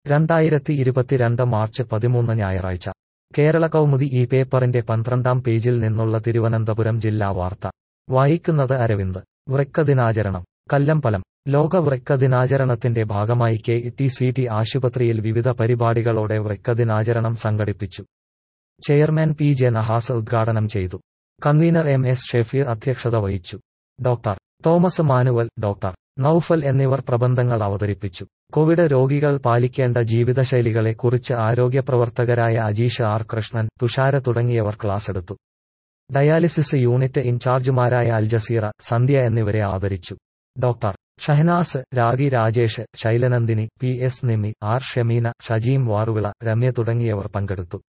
രണ്ടായിരത്തി ഇരുപത്തിരണ്ട് മാർച്ച് പതിമൂന്ന് ഞായറാഴ്ച കേരള കൗമുദി ഈ പേപ്പറിന്റെ പന്ത്രണ്ടാം പേജിൽ നിന്നുള്ള തിരുവനന്തപുരം ജില്ലാ വാർത്ത വായിക്കുന്നത് അരവിന്ദ് വൃക്ക ദിനാചരണം കല്ലമ്പലം ലോക വൃക്ക ദിനാചരണത്തിന്റെ ഭാഗമായി കെ ടി സി ടി ആശുപത്രിയിൽ വിവിധ പരിപാടികളോടെ വൃക്ക ദിനാചരണം സംഘടിപ്പിച്ചു ചെയർമാൻ പി ജെ നഹാസ് ഉദ്ഘാടനം ചെയ്തു കൺവീനർ എം എസ് ഷെഫീർ അധ്യക്ഷത വഹിച്ചു ഡോക്ടർ തോമസ് മാനുവൽ ഡോക്ടർ നൌഫൽ എന്നിവർ പ്രബന്ധങ്ങൾ അവതരിപ്പിച്ചു കോവിഡ് രോഗികൾ പാലിക്കേണ്ട ജീവിതശൈലികളെ കുറിച്ച് ആരോഗ്യപ്രവർത്തകരായ അജീഷ് ആർ കൃഷ്ണൻ തുഷാര തുടങ്ങിയവർ ക്ലാസെടുത്തു ഡയാലിസിസ് യൂണിറ്റ് ഇൻചാർജുമാരായ അൽജസീറ സന്ധ്യ എന്നിവരെ ആദരിച്ചു doctor Shahanas Ragi Rajesh Sailanandini P S Nimi R Shameena Shajeem Varuvila Ramya തുടങ്ങിയവർ പങ്കെടുത്തു